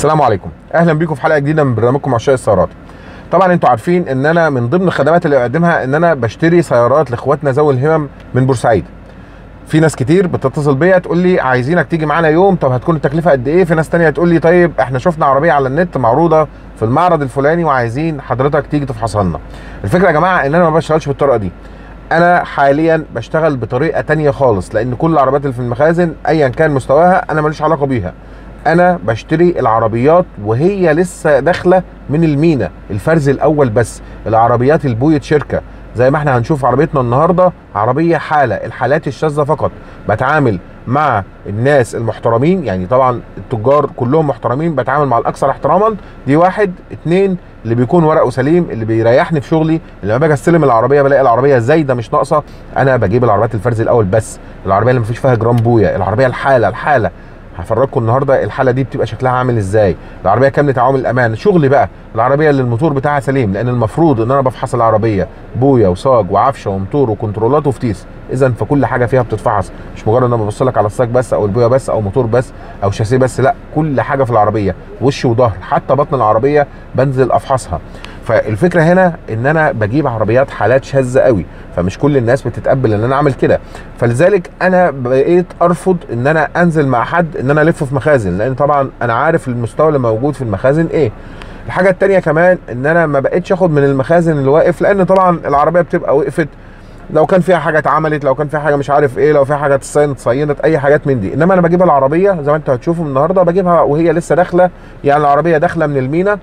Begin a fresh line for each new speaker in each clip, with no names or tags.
السلام عليكم اهلا بيكم في حلقه جديده من برنامجكم عشاق السيارات طبعا انتوا عارفين ان انا من ضمن الخدمات اللي بقدمها ان انا بشتري سيارات لاخواتنا ذوي الهمم من بورسعيد في ناس كتير بتتصل بيا تقول لي عايزينك تيجي معانا يوم طب هتكون التكلفه قد ايه في ناس تانية تقول لي طيب احنا شفنا عربيه على النت معروضه في المعرض الفلاني وعايزين حضرتك تيجي تفحصها لنا الفكره يا جماعه ان انا ما بشتغلش بالطريقه دي انا حاليا بشتغل بطريقه تانية خالص لان كل العربيات اللي في المخازن ايا كان مستواها انا ماليش علاقه بيها انا بشتري العربيات وهي لسه داخله من المينا الفرز الاول بس العربيات البوية شركه زي ما احنا هنشوف عربيتنا النهارده عربيه حاله الحالات الشاذه فقط بتعامل مع الناس المحترمين يعني طبعا التجار كلهم محترمين بتعامل مع الاكثر احتراما دي واحد اتنين اللي بيكون ورقه سليم اللي بيريحني في شغلي اللي لما باجي استلم العربيه بلاقي العربيه زايده مش ناقصه انا بجيب العربيات الفرز الاول بس العربيه اللي مفيش فيها جرام بويا العربيه الحاله الحاله هفرجكم النهارده الحاله دي بتبقى شكلها عامل ازاي العربيه كامله عوامل الامان شغلي بقى العربيه اللي الموتور بتاعها سليم لان المفروض ان انا بفحص العربيه بويا وصاج وعفشه وموتور وكنترولات وفتيس اذا فكل حاجه فيها بتتفحص مش مجرد ان انا ببص لك على الصاج بس او البويا بس او موتور بس او شاسيه بس لا كل حاجه في العربيه وش وظهر حتى بطن العربيه بنزل افحصها فالفكره هنا ان انا بجيب عربيات حالات شاذه قوي فمش كل الناس بتتقبل ان انا اعمل كده فلذلك انا بقيت ارفض ان انا انزل مع حد ان انا الف في مخازن لان طبعا انا عارف المستوى اللي موجود في المخازن ايه الحاجه التانية كمان ان انا ما بقتش اخد من المخازن اللي واقف لان طبعا العربيه بتبقى وقفت لو كان فيها حاجه اتعملت لو كان فيها حاجه مش عارف ايه لو فيها حاجه اتصينت صينت اي حاجات من دي انما انا بجيبها العربيه زي ما انتوا هتشوفوا النهارده بجيبها وهي لسه داخله يعني العربيه داخله من المينا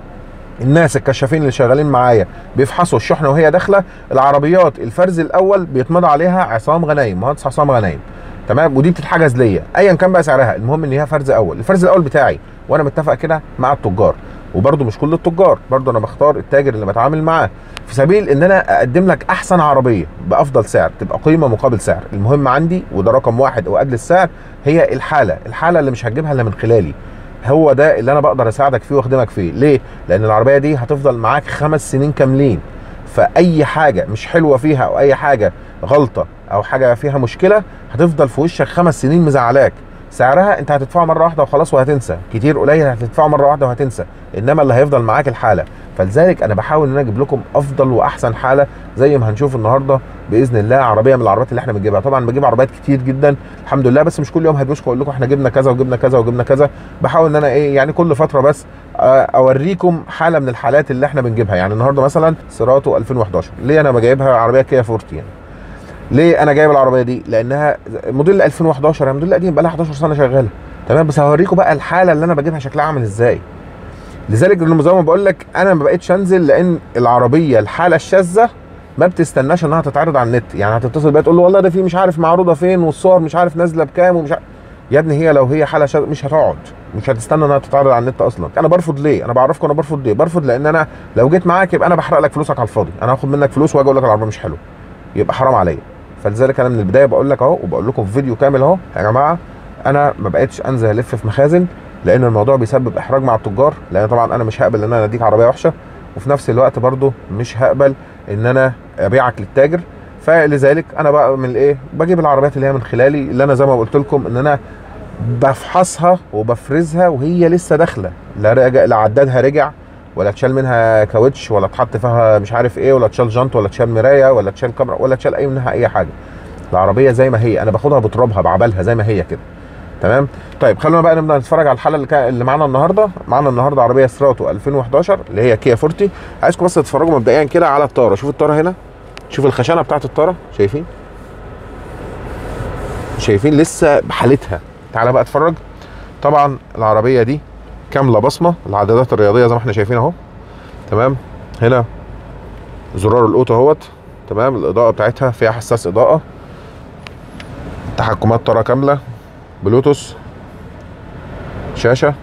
الناس الكشافين اللي شغالين معايا بيفحصوا الشحنه وهي داخله العربيات الفرز الاول بيتمضى عليها عصام غنايم مهندس عصام غنايم تمام ودي بتتحجز ليا ايا كان بقى سعرها المهم ان هي فرز اول الفرز الاول بتاعي وانا متفق كده مع التجار وبرده مش كل التجار برده انا بختار التاجر اللي بتعامل معاه في سبيل ان انا اقدم لك احسن عربيه بافضل سعر تبقى قيمه مقابل سعر المهم عندي وده رقم واحد واجل السعر هي الحاله الحاله اللي مش هتجيبها الا من خلالي هو ده اللي انا بقدر اساعدك فيه واخدمك فيه ليه لان العربيه دي هتفضل معاك خمس سنين كاملين فاي حاجه مش حلوه فيها او اي حاجه غلطه او حاجه فيها مشكله هتفضل في وشك خمس سنين مزعلاك سعرها انت هتدفعه مره واحده وخلاص وهتنسى كتير قليل هتدفعه مره واحده وهتنسى انما اللي هيفضل معاك الحاله فلذلك انا بحاول ان انا اجيب لكم افضل واحسن حاله زي ما هنشوف النهارده باذن الله عربيه من العربيات اللي احنا بنجيبها طبعا بجيب عربيات كتير جدا الحمد لله بس مش كل يوم هدوشكم اقول لكم احنا جبنا كذا وجبنا كذا وجبنا كذا بحاول ان انا ايه يعني كل فتره بس اوريكم حاله من الحالات اللي احنا بنجيبها يعني النهارده مثلا سيراتو 2011 ليه انا بجيبها عربيه كيا فورتي يعني ليه انا جايب العربيه دي لانها موديل 2011 يعني موديل قديم بقى لها 11 سنه شغاله تمام بس هوريكم بقى الحاله اللي انا بجيبها شكلها عامل ازاي لذلك زي ما بقول لك انا ما بقتش انزل لان العربيه الحاله الشاذه ما بتستناش انها تتعرض على النت يعني هتتصل بيها تقول له والله ده في مش عارف معروضه فين والصور مش عارف نازله بكام ومش عارف يا ابني هي لو هي حاله شاذه مش هتقعد مش هتستنى انها تتعرض على النت اصلا انا برفض ليه انا بعرفكم انا برفض ليه برفض لان انا لو جيت معاك يبقى انا بحرق لك فلوسك على الفاضي انا هاخد منك فلوس واجي اقول لك العربيه مش حلوه يبقى حرام عليا فلذلك انا من البدايه بقول لك اهو وبقول لكم في فيديو كامل اهو يا جماعه انا ما بقتش انزل الف في مخازن لان الموضوع بيسبب احراج مع التجار لان طبعا انا مش هقبل ان انا اديك عربيه وحشه وفي نفس الوقت برضو مش هقبل ان انا ابيعك للتاجر فلذلك انا بعمل ايه بجيب العربيات اللي هي من خلالي اللي انا زي ما قلت لكم ان انا بفحصها وبفرزها وهي لسه داخله لا رجع لا عدادها رجع ولا اتشال منها كاوتش ولا اتحط فيها مش عارف ايه ولا اتشال جنط ولا اتشال مرايه ولا اتشال كاميرا ولا اتشال اي منها اي حاجه العربيه زي ما هي انا باخدها بترابها بعبلها زي ما هي كده تمام طيب خلونا بقى نبدا نتفرج على الحاله اللي, كان اللي معانا النهارده معانا النهارده عربيه سراتو 2011 اللي هي كيا فورتي عايزكم بس تتفرجوا مبدئيا كده على الطاره شوف الطاره هنا شوف الخشنه بتاعت الطاره شايفين شايفين لسه بحالتها تعالى بقى اتفرج طبعا العربيه دي كامله بصمه العدادات الرياضيه زي ما احنا شايفين اهو تمام هنا زرار الاوتو اهوت تمام الاضاءه بتاعتها فيها حساس اضاءه تحكمات طاره كامله بلوتوث شاشه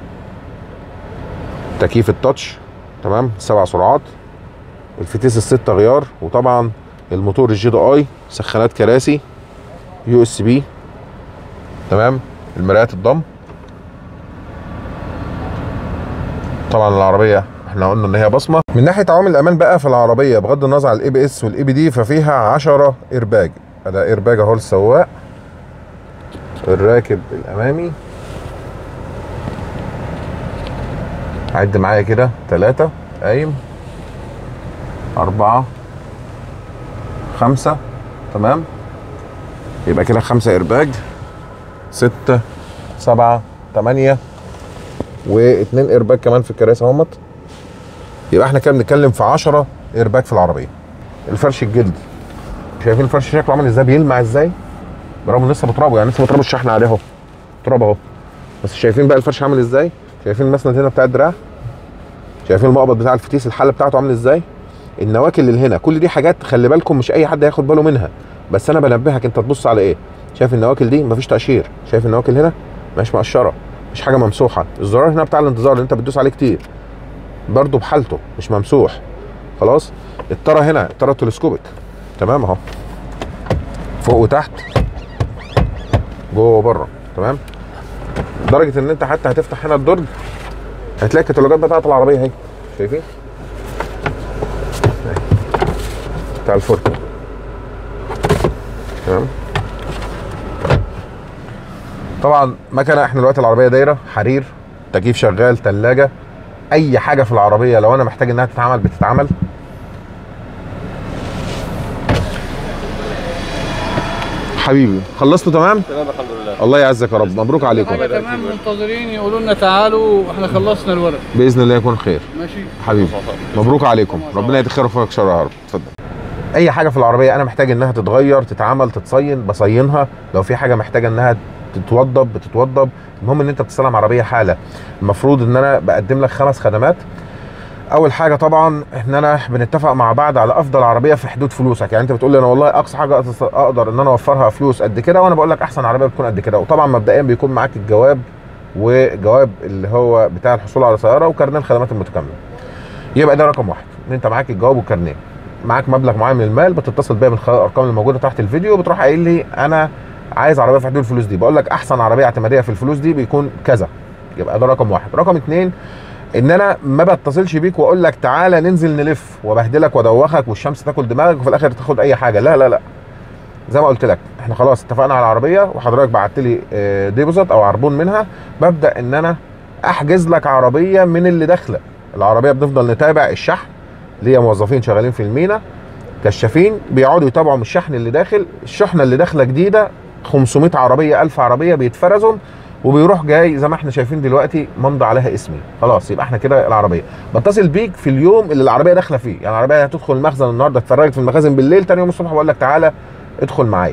تكييف التاتش تمام سبع سرعات الفتيس الستة غيار وطبعا الموتور الجي دي اي سخانات كراسي يو اس بي تمام المرايات الضم طبعا العربيه احنا قلنا ان هي بصمه من ناحيه عوامل الامان بقى في العربيه بغض النظر عن الاي بي اس والاي بي دي ففيها 10 ايرباج ده ايرباج اهو للسواق الراكب الامامي عد معايا كده ثلاثة قايم أربعة خمسة تمام يبقى كده خمسة إرباج ستة سبعة تمانية واتنين إرباج كمان في الكراسي اهمت يبقى احنا كده بنتكلم في 10 إرباج في العربية الفرش الجلد شايفين الفرش شكله عامل ازاي بيلمع ازاي برغم ان لسه بترابه يعني لسه بتراب الشحن عليه اهو تراب اهو بس شايفين بقى الفرش عامل ازاي شايفين المسند هنا بتاع الدراع شايفين المقبض بتاع الفتيس الحله بتاعته عامل ازاي النواكل اللي هنا كل دي حاجات خلي بالكم مش اي حد هياخد باله منها بس انا بنبهك انت تبص على ايه شايف النواكل دي مفيش تقشير شايف النواكل هنا مش مقشره مش حاجه ممسوحه الزرار هنا بتاع الانتظار اللي انت بتدوس عليه كتير برضه بحالته مش ممسوح خلاص الطاره هنا الطاره تلسكوبيك تمام اهو فوق وتحت جوه وبره تمام لدرجه ان انت حتى هتفتح هنا الدرج هتلاقي الكتالوجات بتاعت العربيه اهي شايفين أهي. بتاع الفوركي تمام طبعا مكنه احنا دلوقتي العربيه دايره حرير تكييف شغال ثلاجه اي حاجه في العربيه لو انا محتاج انها تتعمل بتتعمل حبيبي خلصتوا تمام
تمام الحمد لله
الله يعزك يا رب مبروك عليكم
حاجه تمام منتظرين يقولوا لنا تعالوا احنا خلصنا الورق
باذن الله يكون خير
ماشي
حبيبي مبروك عليكم ربنا يدخل فيك شر يا رب اتفضل اي حاجه في العربيه انا محتاج انها تتغير تتعمل تتصين بصينها لو في حاجه محتاجه انها تتوضب بتتوضب المهم ان انت بتستلم عربيه حاله المفروض ان انا بقدم لك خمس خدمات اول حاجه طبعا ان انا بنتفق مع بعض على افضل عربيه في حدود فلوسك يعني انت بتقول لي انا والله اقصى حاجه أقص- اقدر ان انا اوفرها فلوس قد كده وانا بقول لك احسن عربيه بتكون قد كده وطبعا مبدئيا بيكون معاك الجواب وجواب اللي هو بتاع الحصول على سياره وكارنيه الخدمات المتكامله يبقى ده رقم واحد ان انت معاك الجواب والكارنيه معاك مبلغ معين من المال بتتصل بيا من خلال الارقام اللي موجوده تحت الفيديو بتروح قايل لي انا عايز عربيه في حدود الفلوس دي بقول لك احسن عربيه اعتماديه في الفلوس دي بيكون كذا يبقى ده رقم واحد رقم اتنين ان انا ما بتصلش بيك واقول لك تعالى ننزل نلف وبهدلك وادوخك والشمس تاكل دماغك وفي الاخر تاخد اي حاجه لا لا لا زي ما قلت لك احنا خلاص اتفقنا على العربيه وحضرتك بعت لي آه، ديبوزيت او عربون منها ببدا ان انا احجز لك عربيه من اللي داخله العربيه بنفضل نتابع الشحن ليا موظفين شغالين في المينا كشافين بيقعدوا يتابعوا من الشحن اللي داخل الشحنه اللي داخله جديده 500 عربيه 1000 عربيه بيتفرزوا وبيروح جاي زي ما احنا شايفين دلوقتي ممضى عليها اسمي خلاص يبقى احنا كده العربيه بتصل بيك في اليوم اللي العربيه داخله فيه يعني العربيه هتدخل المخزن النهارده اتفرجت في المخازن بالليل تاني يوم الصبح بقول لك تعالى ادخل معايا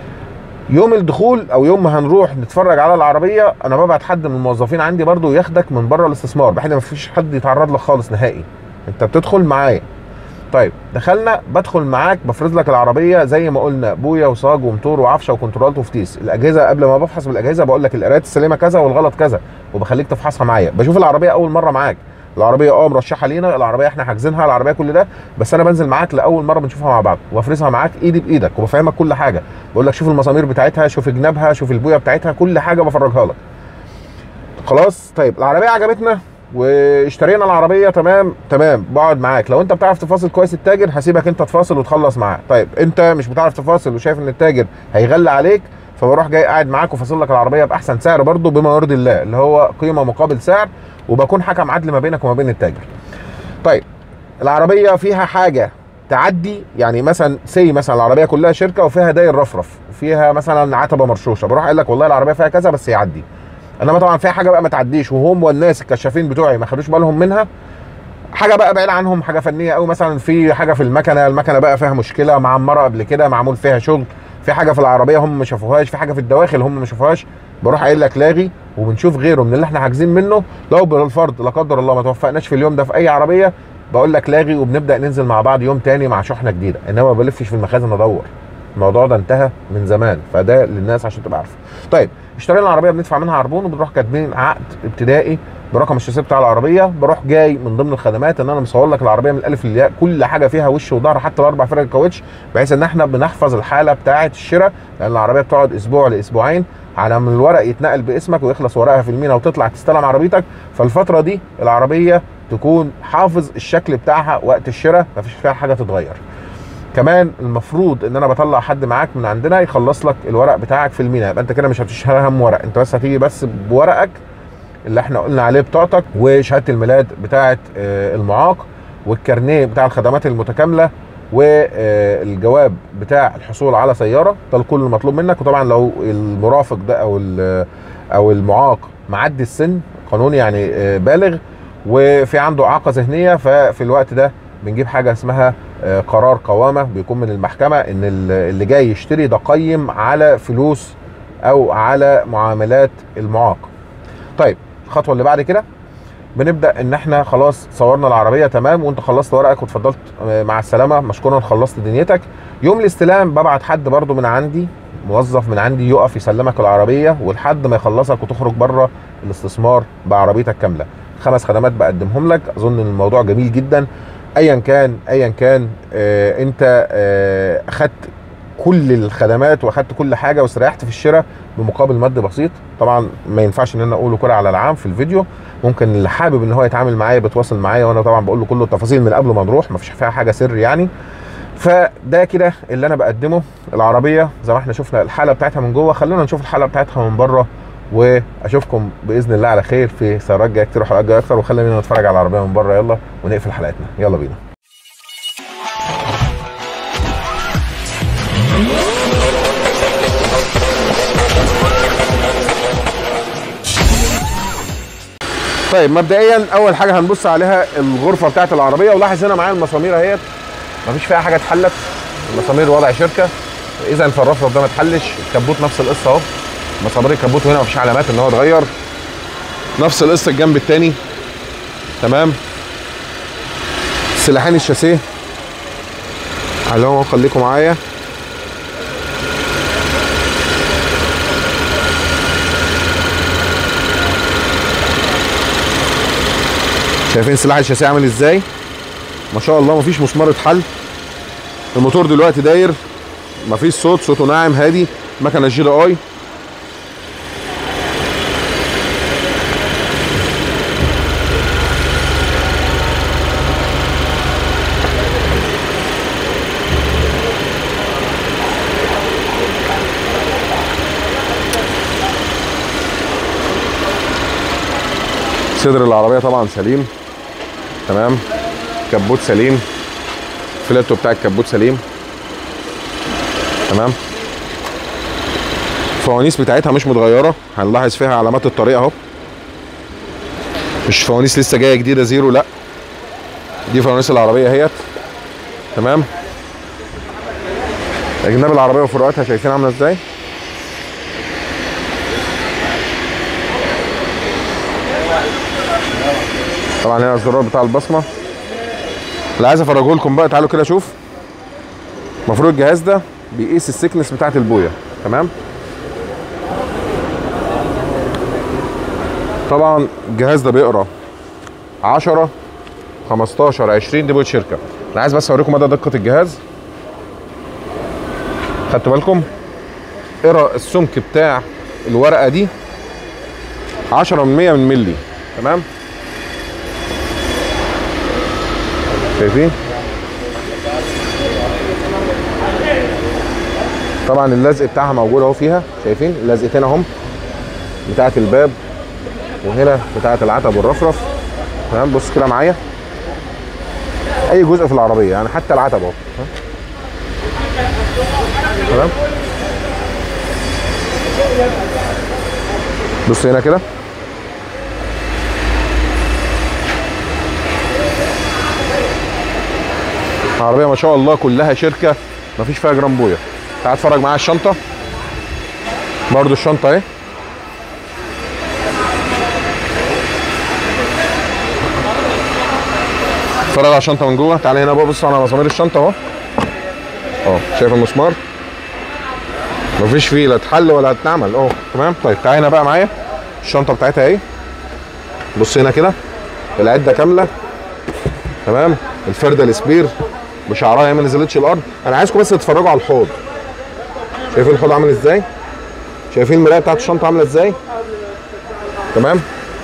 يوم الدخول او يوم ما هنروح نتفرج على العربيه انا ببعت حد من الموظفين عندي برضو ياخدك من بره الاستثمار بحيث ما فيش حد يتعرض لك خالص نهائي انت بتدخل معايا طيب دخلنا بدخل معاك بفرز لك العربيه زي ما قلنا بويا وصاج وموتور وعفشه وكنترولات وفتيس الاجهزه قبل ما بفحص بالاجهزه بقول لك القراءات السليمه كذا والغلط كذا وبخليك تفحصها معايا بشوف العربيه اول مره معاك العربيه اه مرشحه لينا العربيه احنا حاجزينها العربيه كل ده بس انا بنزل معاك لاول مره بنشوفها مع بعض وافرزها معاك ايدي بايدك وبفهمك كل حاجه بقول لك شوف المسامير بتاعتها شوف جنابها شوف البويه بتاعتها كل حاجه بفرجها لك خلاص طيب العربيه عجبتنا واشترينا العربيه تمام تمام بقعد معاك لو انت بتعرف تفاصل كويس التاجر هسيبك انت تفاصل وتخلص معاه طيب انت مش بتعرف تفاصل وشايف ان التاجر هيغلي عليك فبروح جاي قاعد معاك وفاصل لك العربيه باحسن سعر برضه بما يرضي الله اللي هو قيمه مقابل سعر وبكون حكم عدل ما بينك وما بين التاجر طيب العربيه فيها حاجه تعدي يعني مثلا سي مثلا العربيه كلها شركه وفيها داير رفرف وفيها مثلا عتبه مرشوشه بروح قايل لك والله العربيه فيها كذا بس يعدي انما طبعا فيها حاجه بقى ما تعديش وهم والناس الكشافين بتوعي ما خدوش بالهم منها حاجه بقى بعيد عنهم حاجه فنيه قوي مثلا في حاجه في المكنه المكنه بقى فيها مشكله معمره قبل كده معمول فيها شغل في حاجه في العربيه هم ما شافوهاش في حاجه في الدواخل هم ما شافوهاش بروح قايل لك لاغي وبنشوف غيره من اللي احنا حاجزين منه لو بالفرض لا قدر الله ما توفقناش في اليوم ده في اي عربيه بقول لك لاغي وبنبدا ننزل مع بعض يوم تاني مع شحنه جديده انما ما بلفش في المخازن ادور الموضوع ده انتهى من زمان فده للناس عشان تبقى عارفه طيب اشترينا العربيه بندفع منها عربون وبنروح كاتبين عقد ابتدائي برقم الشاسيه بتاع العربيه بروح جاي من ضمن الخدمات ان انا مصور لك العربيه من الالف للياء كل حاجه فيها وش وظهر حتى الاربع فرق الكاوتش بحيث ان احنا بنحفظ الحاله بتاعه الشراء لان العربيه بتقعد اسبوع لاسبوعين على ما الورق يتنقل باسمك ويخلص ورقها في المينا وتطلع تستلم عربيتك فالفتره دي العربيه تكون حافظ الشكل بتاعها وقت الشراء مفيش فيها حاجه تتغير كمان المفروض ان انا بطلع حد معاك من عندنا يخلص لك الورق بتاعك في المينا يبقى انت كده مش هتشيل هم ورق انت بس هتيجي بس بورقك اللي احنا قلنا عليه بطاقتك وشهاده الميلاد بتاعه آه، المعاق والكارنيه بتاع الخدمات المتكامله والجواب بتاع الحصول على سياره ده الكل المطلوب منك وطبعا لو المرافق ده او ال- او المعاق معدي السن قانوني يعني آه، بالغ وفي عنده اعاقه ذهنيه ففي الوقت ده بنجيب حاجه اسمها آه، قرار قوامه بيكون من المحكمه ان ال- اللي جاي يشتري ده قيم على فلوس او على معاملات المعاق. طيب الخطوه اللي بعد كده بنبدا ان احنا خلاص صورنا العربيه تمام وانت خلصت ورقك واتفضلت آه، مع السلامه مشكورا خلصت دنيتك يوم الاستلام ببعت حد برضو من عندي موظف من عندي يقف يسلمك العربيه ولحد ما يخلصك وتخرج بره الاستثمار بعربيتك كامله خمس خدمات بقدمهم لك اظن ان الموضوع جميل جدا ايا كان ايا كان آه انت آه اخدت كل الخدمات واخدت كل حاجه واستريحت في الشراء بمقابل مادي بسيط طبعا ما ينفعش ان انا اقوله كده على العام في الفيديو ممكن اللي حابب ان هو يتعامل معايا بيتواصل معايا وانا طبعا بقول له كل التفاصيل من قبل ما نروح ما فيش فيها حاجه سر يعني فده كده اللي انا بقدمه العربيه زي ما احنا شفنا الحاله بتاعتها من جوه خلونا نشوف الحاله بتاعتها من بره واشوفكم باذن الله على خير في سيارات جايه كتير وحلقات جايه اكتر وخلينا نتفرج على العربيه من بره يلا ونقفل حلقتنا يلا بينا طيب مبدئيا اول حاجه هنبص عليها الغرفه بتاعت العربيه ولاحظ هنا معايا المسامير اهيت مفيش فيها حاجه اتحلت المسامير وضع شركه اذا فالرفرف ده ما اتحلش الكبوت نفس القصه اهو مسامير الكبوت هنا مفيش علامات ان هو اتغير نفس القصه الجنب التاني تمام سلاحين الشاسيه عليهم خليكم معايا شايفين سلاح الشاسيه عامل ازاي ما شاء الله مفيش مسمار اتحل الموتور دلوقتي داير مفيش صوت صوته ناعم هادي مكنه جي اي صدر العربيه طبعا سليم تمام كبوت سليم فلاتو بتاع الكبوت سليم تمام الفوانيس بتاعتها مش متغيره هنلاحظ فيها علامات الطريق اهو مش فوانيس لسه جايه جديده زيرو لا دي فوانيس العربيه اهيت تمام اجناب العربيه وفروقاتها شايفين عامله ازاي طبعا هنا الزرار بتاع البصمه اللي عايز افرجه لكم بقى تعالوا كده شوف المفروض الجهاز ده بيقيس السكنس بتاعت البويه تمام طبعا الجهاز ده بيقرا 10 15 20 دي بويه شركه انا عايز بس اوريكم مدى دقه الجهاز خدتوا بالكم قرا السمك بتاع الورقه دي 10 من 100 من ملي تمام شايفين طبعا اللزق بتاعها موجود اهو فيها شايفين اللزقتين اهم بتاعه الباب وهنا بتاعه العتب والرفرف تمام بص كده معايا اي جزء في العربيه يعني حتى العتب اهو ها؟ تمام بص هنا كده العربيه ما شاء الله كلها شركه ما فيش فيها جرام بويا تعال اتفرج معايا الشنطه برضو الشنطه اهي اتفرج على الشنطه من جوه تعالى هنا بقى بص على مسامير الشنطه اهو اه شايف المسمار مفيش فيه لا اتحل ولا اتعمل اه تمام طيب تعالى هنا بقى معايا الشنطه بتاعتها اهي بص هنا كده العده كامله تمام الفرده السبير بشعرها هي ما نزلتش الارض انا عايزكم بس تتفرجوا على الحوض شايفين الحوض عامل ازاي شايفين المرايه بتاعت الشنطه عامله ازاي تمام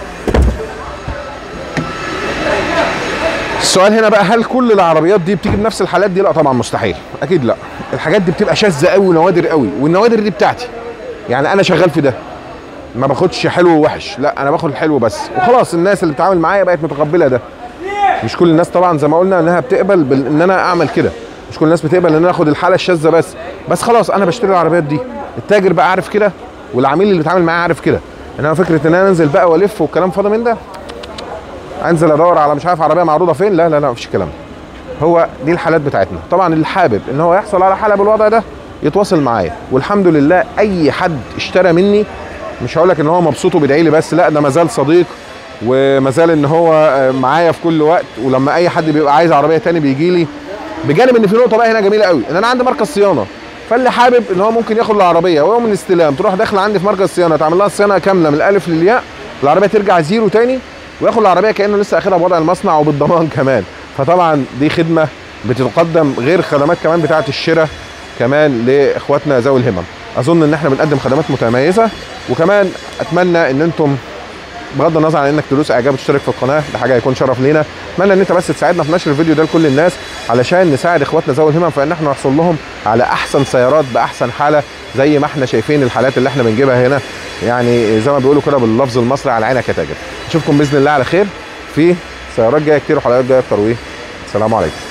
السؤال هنا بقى هل كل العربيات دي بتيجي بنفس الحالات دي لا طبعا مستحيل اكيد لا الحاجات دي بتبقى شاذه قوي ونوادر قوي والنوادر دي بتاعتي يعني انا شغال في ده ما باخدش حلو ووحش لا انا باخد الحلو بس وخلاص الناس اللي بتتعامل معايا بقت متقبله ده مش كل الناس طبعا زي ما قلنا انها بتقبل بال- ان انا اعمل كده مش كل الناس بتقبل ان انا اخد الحاله الشاذه بس بس خلاص انا بشتري العربيات دي التاجر بقى عارف كده والعميل اللي بيتعامل معاه عارف كده انما فكره ان انا انزل بقى والف والكلام فاضي من ده انزل ادور على مش عارف عربيه معروضه فين لا لا لا مفيش الكلام ده هو دي الحالات بتاعتنا طبعا اللي حابب ان هو يحصل على حاله بالوضع ده يتواصل معايا والحمد لله اي حد اشترى مني مش هقول لك ان هو مبسوط وبيدعي لي بس لا ده مازال صديق ومازال ان هو آه، معايا في كل وقت ولما اي حد بيبقى عايز عربيه تاني بيجي لي بجانب ان في نقطه بقى هنا جميله قوي ان انا عندي مركز صيانه فاللي حابب ان هو ممكن ياخد العربيه ويوم الاستلام تروح داخله عندي في مركز صيانه تعمل لها صيانه كامله من الالف للياء العربيه ترجع زيرو تاني وياخد العربيه كانه لسه اخدها بوضع المصنع وبالضمان كمان فطبعا دي خدمه بتتقدم غير خدمات كمان بتاعه الشراء كمان لاخواتنا ذوي الهمم اظن ان احنا بنقدم خدمات متميزه وكمان اتمنى ان انتم بغض النظر عن انك تدوس اعجاب وتشترك في القناه ده حاجه هيكون شرف لينا اتمنى ان انت بس تساعدنا في نشر الفيديو ده لكل الناس علشان نساعد اخواتنا ذوي الهمم في ان احنا نحصل لهم على احسن سيارات باحسن حاله زي ما احنا شايفين الحالات اللي احنا بنجيبها هنا يعني زي ما بيقولوا كده باللفظ المصري على عينك يا تاجر نشوفكم باذن الله على خير في سيارات جايه كتير وحلقات جايه اكتر وايه السلام عليكم